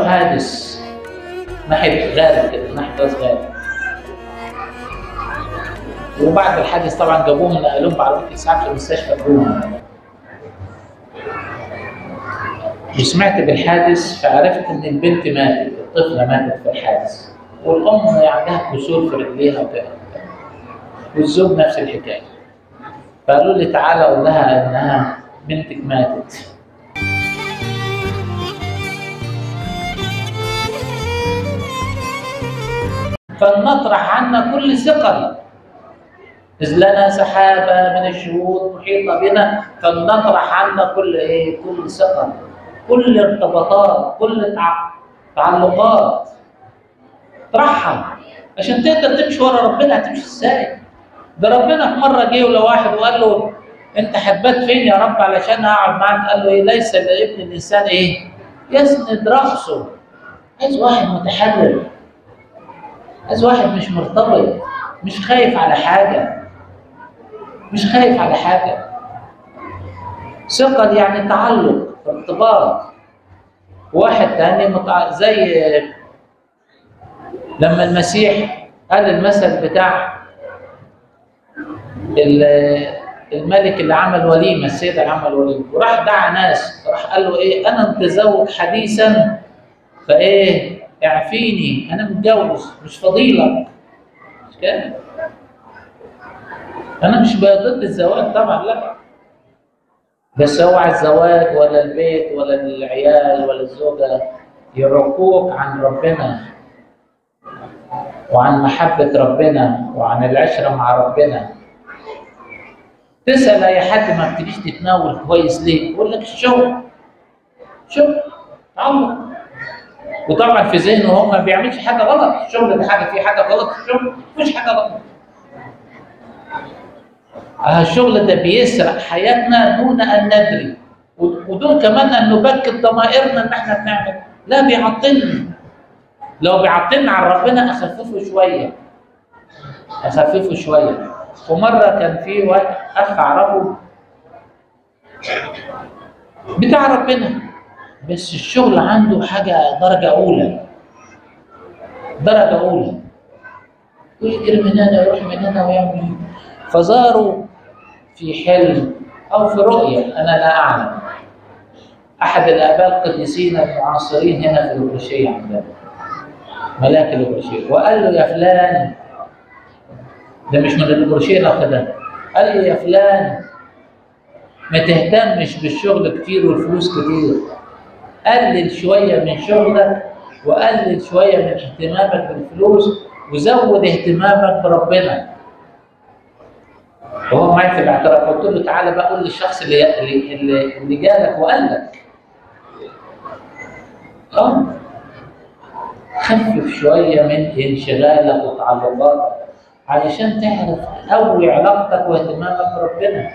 حادث ناحيه غارب كده ناحيه راس غارب وبعد الحادث طبعا جابوهم نقلوهم بعربيه اسعاف في مستشفى الروما وسمعت بالحادث فعرفت ان البنت ماتت الطفله ماتت في الحادث والام عندها كسور في رجليها وكده والزوج نفس الحكايه فقالوا لي تعالى قول لها انها بنتك ماتت فلنطرح عنا كل ثقل إذ لنا سحابة من الشهود محيطة بنا فلنطرح عنا كل إيه؟ كل ثقل كل ارتباطات كل تع- تعلقات اطرحها عشان تقدر تمشي ورا ربنا هتمشي ازاي؟ ده ربنا في مره جه لواحد وقال له انت هتبات فين يا رب علشان اقعد معاك؟ قال له ايه ليس لابن الانسان ايه؟ يسند راسه عايز واحد متحرر عايز واحد مش مرتبط مش خايف على حاجه مش خايف على حاجه ثقل يعني تعلق ارتباط واحد تاني متع... زي لما المسيح قال المثل بتاع ال- الملك اللي عمل وليمه السيد اللي عمل وليمه وراح دعا ناس راح قال له ايه انا متزوج حديثا فايه اعفيني انا متجوز مش فضيلك مش كده انا مش ضد الزواج طبعا لا بس اوعى الزواج ولا البيت ولا العيال ولا الزوجه يرقوك عن ربنا وعن محبة ربنا وعن العشرة مع ربنا تسأل أي حد ما بتجيش تتناول كويس ليه؟ يقول لك الشغل شغل تعلق وطبعا في ذهنه هو ما بيعملش حاجة غلط الشغل ده حاجة فيه حاجة غلط في الشغل مفيش حاجة غلط آه الشغل ده بيسرق حياتنا دون أن ندري ودون كمان أن نبكت ضمائرنا إن إحنا بنعمل لا بيعطلنا لو بيعطلنا عن ربنا اخففه شويه اخففه شويه ومره كان في واحد اخ اعرفه بتاع ربنا بس الشغل عنده حاجه درجه اولى درجه اولى ويجري من هنا يروح من هنا ويعمل فزاروا في حلم او في رؤيه انا لا اعلم احد الاباء القديسين المعاصرين هنا في البرشيه عندنا ملاك البروشيه وقال له يا فلان ده مش من البروشيه لو ده قال له يا فلان ما تهتمش بالشغل كتير والفلوس كتير قلل شويه من شغلك وقلل شويه من اهتمامك بالفلوس وزود اهتمامك بربنا وهو معي في الاعتراف قلت له تعالى بقى قول للشخص اللي اللي, اللي جالك وقال لك اه خفف شوية من انشغالك وتعلقاتك علشان تعرف تقوي علاقتك واهتمامك بربنا.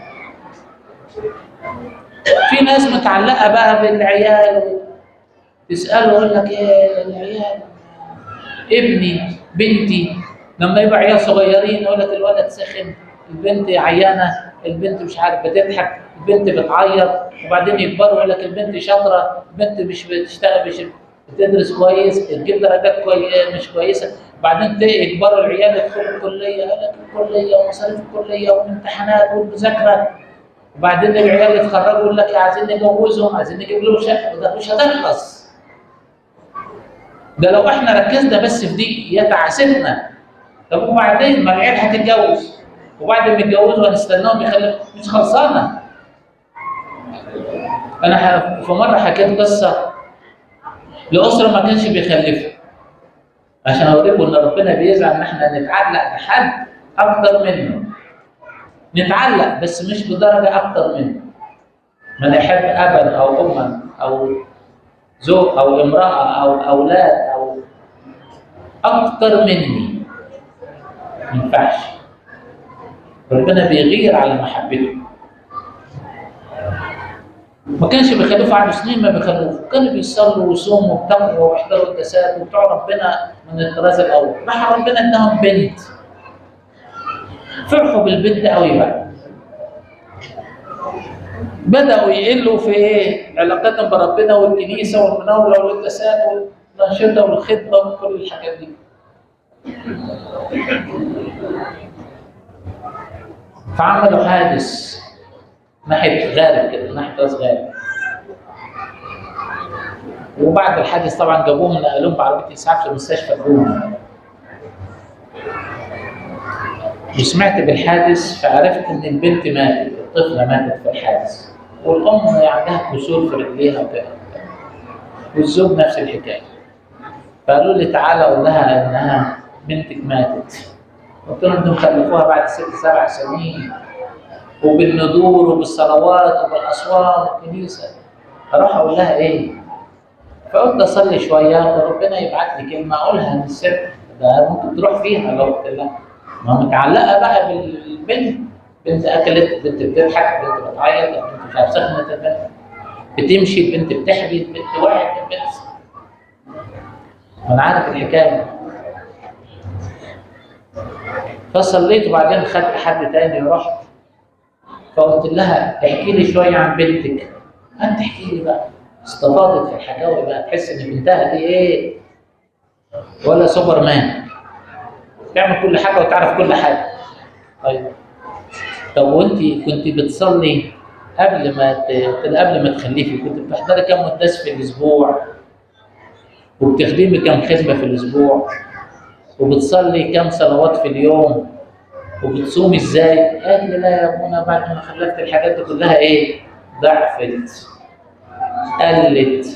في ناس متعلقة بقى بالعيال تسأله يقول لك ايه العيال ابني بنتي لما يبقى عيال صغيرين يقول لك الولد سخن البنت عيانة البنت مش عارف بتضحك البنت بتعيط وبعدين يكبروا يقول لك البنت شاطرة البنت مش بتشتغل مش بتدرس كويس تجيب درجات كوي... مش كويسه بعدين يكبروا العيال يدخلوا الكليه يقول لك الكليه ومصاريف الكليه والامتحانات والمذاكره وبعدين العيال يتخرجوا يقول لك عايزين نجوزهم عايزين نجيب لهم شقه وده مش هتخلص ده لو احنا ركزنا بس في دي هي تعاستنا طب وبعدين ما العيال هتتجوز وبعد ما يتجوزوا هنستناهم يخلفوا مش خلصانه انا ح... في مره حكيت قصه لأسرة ما كانش بيخلفوا عشان أوريكم إن ربنا بيزعل إن إحنا نتعلق بحد أكتر منه نتعلق بس مش بدرجة أكتر منه من يحب أبا أو أما أو زوج أو امرأة أو أولاد أو أكتر مني ما ينفعش ربنا بيغير على محبته ما كانش بيخلفوا قعدوا سنين ما بيخلفوا كانوا بيصلوا ويصوموا وبتقوا ويحضروا القداسات وبتوع ربنا من الطراز الاول راح ربنا اداهم بنت فرحوا بالبنت قوي بقى بدأوا يقلوا في ايه؟ علاقتهم بربنا والكنيسة والمناولة والقداسات والأنشطة والخدمة وكل الحاجات دي. فعملوا حادث ناحية غارب كده ناحية راس غارب. وبعد الحادث طبعا جابوهم نقلوهم بعربية إسعاف لمستشفى الروما. وسمعت بالحادث فعرفت ان البنت ماتت الطفله ماتت في الحادث والام عندها كسور في رجليها وكده والزوج نفس الحكايه فقالوا لي تعالى قول لها انها بنتك ماتت قلت لهم انتم خلفوها بعد ست سبع سنين وبالندور وبالصلوات وبالاصوات والكنيسه اروح اقول لها ايه؟ فقلت اصلي شويه وربنا يبعت لي كلمه اقولها للست ده ممكن تروح فيها لو قلت لها ما متعلقه بقى بالبنت بنت اكلت بنت بتضحك بنت بتعيط بنت مش عارف سخنت البنت بتمشي البنت بتحبي البنت وقعت البنت انا عارف الحكايه فصليت وبعدين خدت حد تاني ورحت فقلت لها احكي لي شويه عن بنتك انت احكي لي بقى استفاضت في الحكاوي بقى تحس ان بنتها دي ايه ولا سوبر مان تعمل كل حاجه وتعرف كل حاجه طيب طب وانت كنت بتصلي قبل ما ت... قبل ما تخلفي كنت بتحضري كم قداس في الاسبوع وبتخدمي كم خدمه في الاسبوع وبتصلي كم صلوات في اليوم وبتصومي ازاي؟ قالت لي لا يا ابونا بعد ما خلفت الحاجات دي كلها ايه؟ ضعفت قلت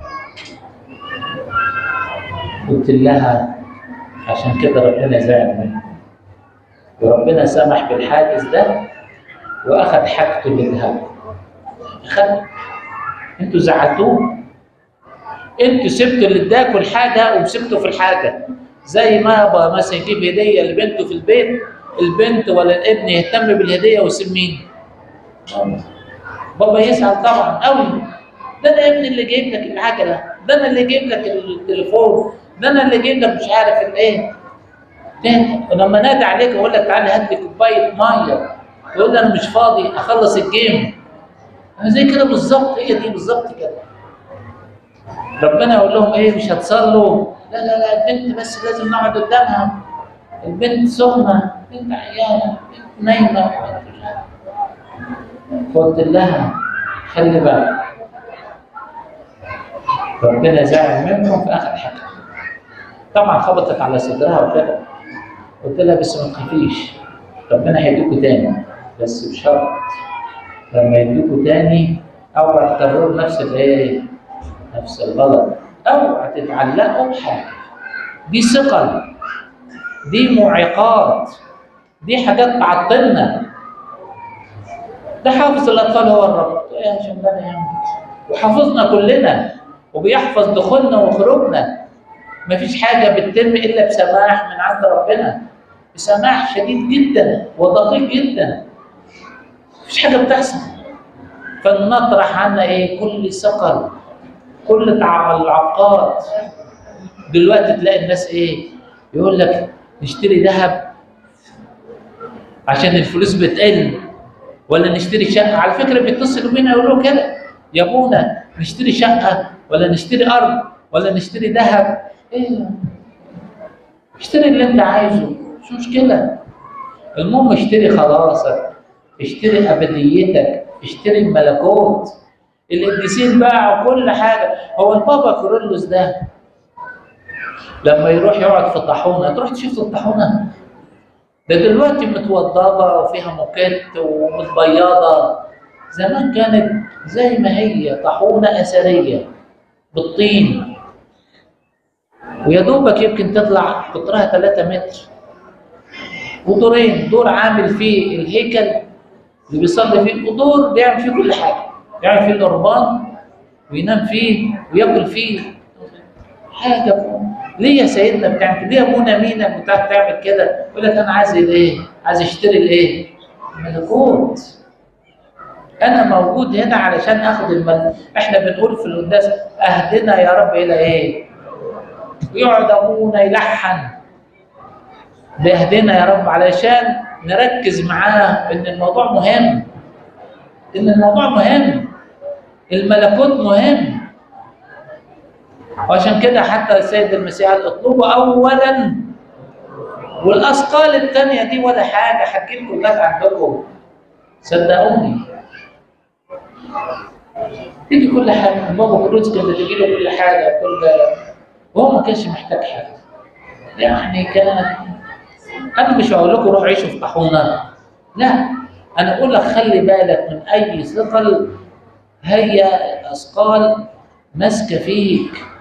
قلت لها عشان كده ربنا زعل منه وربنا سمح بالحادث ده واخذ حاجته للذهب اخذ انتوا زعلتوه انتوا سبتوا اللي اداكوا الحاجه ومسكتوا في الحاجه زي ما ابا مثلا يجيب هديه لبنته في البيت البنت ولا الابن يهتم بالهديه ويسيب مين؟ بابا يزعل طبعا قوي ده انا ابني اللي جايب لك العجله ده انا اللي جايب لك التليفون ده انا اللي جايب لك مش عارف الايه ولما نادى عليك اقول لك تعالى هات لي كوبايه ميه تقول لي انا مش فاضي اخلص الجيم انا زي كده بالظبط هي دي بالظبط كده ربنا يقول لهم ايه مش هتصلوا لا لا لا البنت بس لازم نقعد قدامها البنت سخنه بنت عيانه بنت نايمه فقلت لها خلي بالك ربنا زعل منهم فاخذ حقها طبعا خبطت على صدرها وكده قلت لها بس ما تخافيش ربنا هيديكوا تاني بس بشرط لما يديكوا تاني اوعى تكرروا نفس الايه؟ نفس الغلط اوعى تتعلقوا بحاجه دي ثقل دي معيقات دي حاجات تعطلنا ده حافظ الاطفال هو الرب يا شغلانه يا وحافظنا كلنا وبيحفظ دخولنا وخروجنا مفيش حاجة بتتم إلا بسماح من عند ربنا بسماح شديد جدا ودقيق جدا مفيش حاجة بتحصل فنطرح عنا إيه كل ثقل كل العقاد دلوقتي تلاقي الناس إيه يقول لك نشتري ذهب عشان الفلوس بتقل ولا نشتري شقة على فكرة بيتصلوا بينا يقولوا كده يا ابونا نشتري شقة ولا نشتري أرض ولا نشتري ذهب ايه اشتري اللي انت عايزه مش مشكله المهم اشتري خلاصك اشتري ابديتك اشتري الملكوت القديسين باعوا كل حاجه هو البابا كورولوس ده لما يروح يقعد في الطاحونه تروح تشوف الطاحونه ده دلوقتي متوضبه وفيها موكيت ومتبيضه زمان كانت زي ما هي طاحونه اثريه بالطين ويا دوبك يمكن تطلع قطرها 3 متر ودورين دور عامل فيه الهيكل اللي بيصلي فيه ودور بيعمل فيه كل حاجه يعمل فيه القربان وينام فيه وياكل فيه حاجه ليه يا سيدنا بتعمل كده؟ ليه ابونا مينا بتاع بتعمل كده؟ يقول لك انا عايز الايه؟ عايز اشتري الايه؟ الملكوت انا موجود هنا علشان اخد الملك احنا بنقول في القداس اهدنا يا رب الى ايه؟ ويقعد ابونا يلحن بيهدنا يا رب علشان نركز معاه ان الموضوع مهم ان الموضوع مهم الملكوت مهم وعشان كده حتى السيد المسيح قال اطلبوا اولا والاثقال الثانيه دي ولا حاجه هتجيب كلها عندكم صدقوني تيجي كل حاجه بابا كروز كانت تجي له كل حاجه كل وهو ما كانش محتاج حاجه يعني كان انا مش هقول لكم روحوا عيشوا في طاحونه لا انا اقول لك خلي بالك من اي ثقل هي اثقال ماسكه فيك